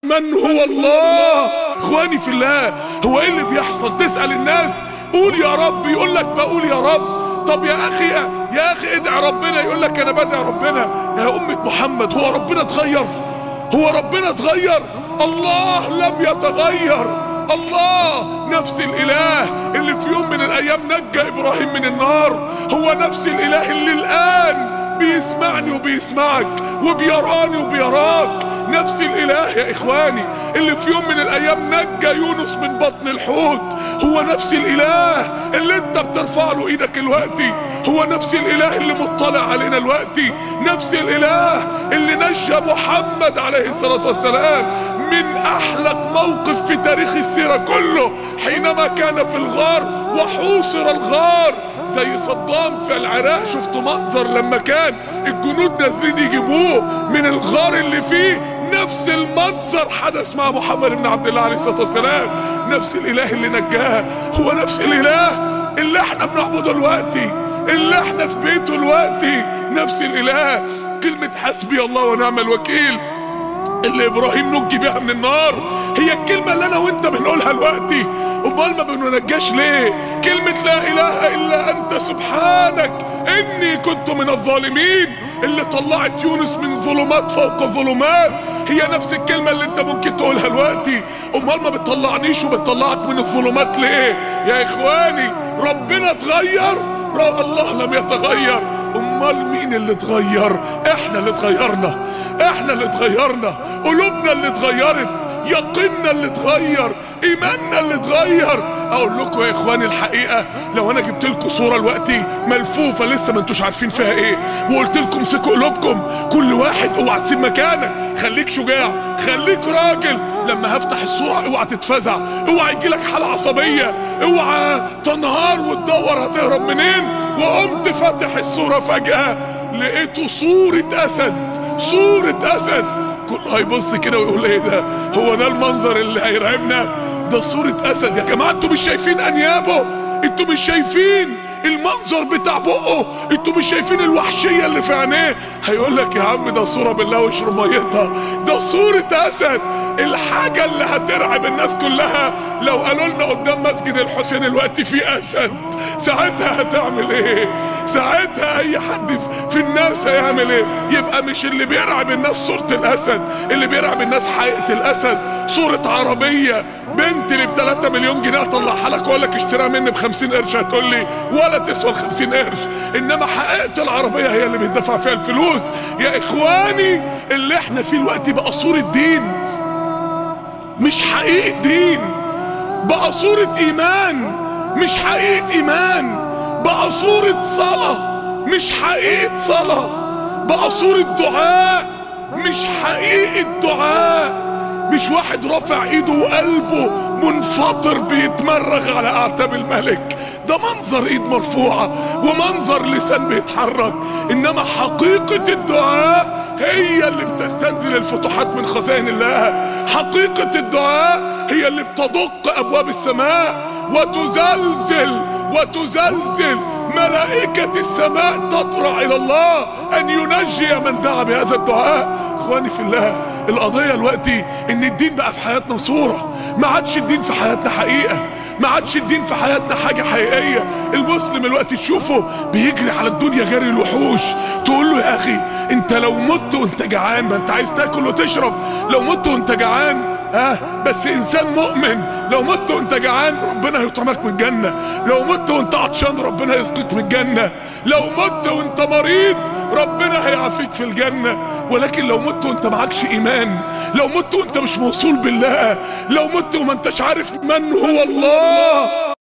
من هو الله اخواني في الله هو ايه اللي بيحصل تسأل الناس قول يا رب يقول لك بقول يا رب طب يا اخي يا اخي ادعي ربنا يقول لك انا بدعي ربنا يا امة محمد هو ربنا اتغير هو ربنا اتغير الله لم يتغير الله نفس الاله اللي في يوم من الايام نجى ابراهيم من النار هو نفس الاله اللي الان بيسمعني وبيسمعك وبيراني وبيراك نفس الاله يا اخواني اللي في يوم من الايام نجى يونس من بطن الحوت هو نفس الاله اللي انت بترفع له ايدك الوقتي هو نفس الاله اللي مطلع علينا الوقتي نفس الاله اللي نجى محمد عليه الصلاة والسلام من احلق موقف في تاريخ السيرة كله حينما كان في الغار وحوصر الغار زي صدام في العراق شفت منظر لما كان الجنود نازلين يجيبوه من الغار اللي فيه نفس المنظر حدث مع محمد بن عبد الله عليه الصلاة والسلام نفس الاله اللي نجاه هو نفس الاله اللي احنا بنعبده دلوقتي اللي احنا في بيته دلوقتي نفس الاله كلمة حسبي الله ونعم الوكيل اللي ابراهيم نجي بيها من النار هي الكلمة اللي انا وانت بنقولها دلوقتي امال ما بننجاش ليه كلمة لا اله الا انت سبحانك اني كنت من الظالمين اللي طلعت يونس من ظلمات فوق ظلمات هي نفس الكلمة اللي انت ممكن تقولها دلوقتي امال ما بتطلعنيش وبتطلعك من الظلمات ليه يا اخواني ربنا اتغير الله لم يتغير امال مين اللي اتغير احنا اللي اتغيرنا احنا اللي اتغيرنا قلوبنا اللي اتغيرت يقيننا اللي اتغير ايماننا اللي اتغير اقول لكم يا اخواني الحقيقه لو انا جبت لكم صوره دلوقتي ملفوفه لسه ما انتوش عارفين فيها ايه وقلت لكم امسكوا قلوبكم كل واحد اوعى تسيب مكانك خليك شجاع خليك راجل لما هفتح الصوره اوعى تتفزع اوعى يجيلك حاله عصبيه اوعى تنهار وتدور هتهرب منين وقمت فاتح الصوره فجاه لقيته صوره اسد صوره اسد كله هيبص كده ويقول ايه ده هو ده المنظر اللي هيرعبنا ده صورة اسد يا جماعة انتوا مش شايفين انيابه انتوا مش شايفين المنظر بتاع بقه انتوا مش شايفين الوحشية اللي في عينيه هيقول لك يا عم ده صورة بالله واشرب ميتها ده صورة اسد الحاجة اللي هترعب الناس كلها لو قالوا لنا قدام مسجد الحسين الوقت في اسد ساعتها هتعمل ايه ساعتها اي حد في الناس هيعمل ايه يبقى مش اللي بيرعب الناس صورة الاسد اللي بيرعب الناس حقيقة الاسد صورة عربية بنت اللي ب 3 مليون جنيه اطلعها لك واقول لك اشتريها مني ب 50 قرش هتقول لي ولا تسوى ال 50 قرش انما حقيقة العربية هي اللي بيدفع فيها الفلوس يا اخواني اللي احنا فيه الوقت بقى صورة دين مش حقيقة دين بقى صورة ايمان مش حقيقة ايمان بقى صورة صلاة مش حقيقة صلاة بقى صورة دعاء مش حقيقة دعاء مش واحد رافع ايده وقلبه منفطر بيتمرغ على اعتاب الملك ده منظر ايد مرفوعة ومنظر لسان بيتحرك انما حقيقة الدعاء هي اللي بتستنزل الفتوحات من خزائن الله حقيقة الدعاء هي اللي بتدق ابواب السماء وتزلزل وتزلزل ملائكة السماء تطرع الى الله ان ينجي من دعا بهذا الدعاء اخواني في الله القضية دلوقتي ان الدين بقى في حياتنا صورة ما عادش الدين في حياتنا حقيقة ما عادش الدين في حياتنا حاجة حقيقية المسلم الوقت تشوفه بيجري على الدنيا جري الوحوش تقول له يا اخي انت لو مت وانت جعان ما انت عايز تاكل وتشرب لو مت وانت جعان ها أه بس انسان مؤمن لو مت وانت جعان ربنا هيطعمك من الجنة لو مت وانت عطشان ربنا هيسقيك من الجنة لو مت وانت مريض ربنا هيعافيك في الجنة ولكن لو مت وانت معكش ايمان لو مت وانت مش موصول بالله لو مت وما انتش عارف من هو الله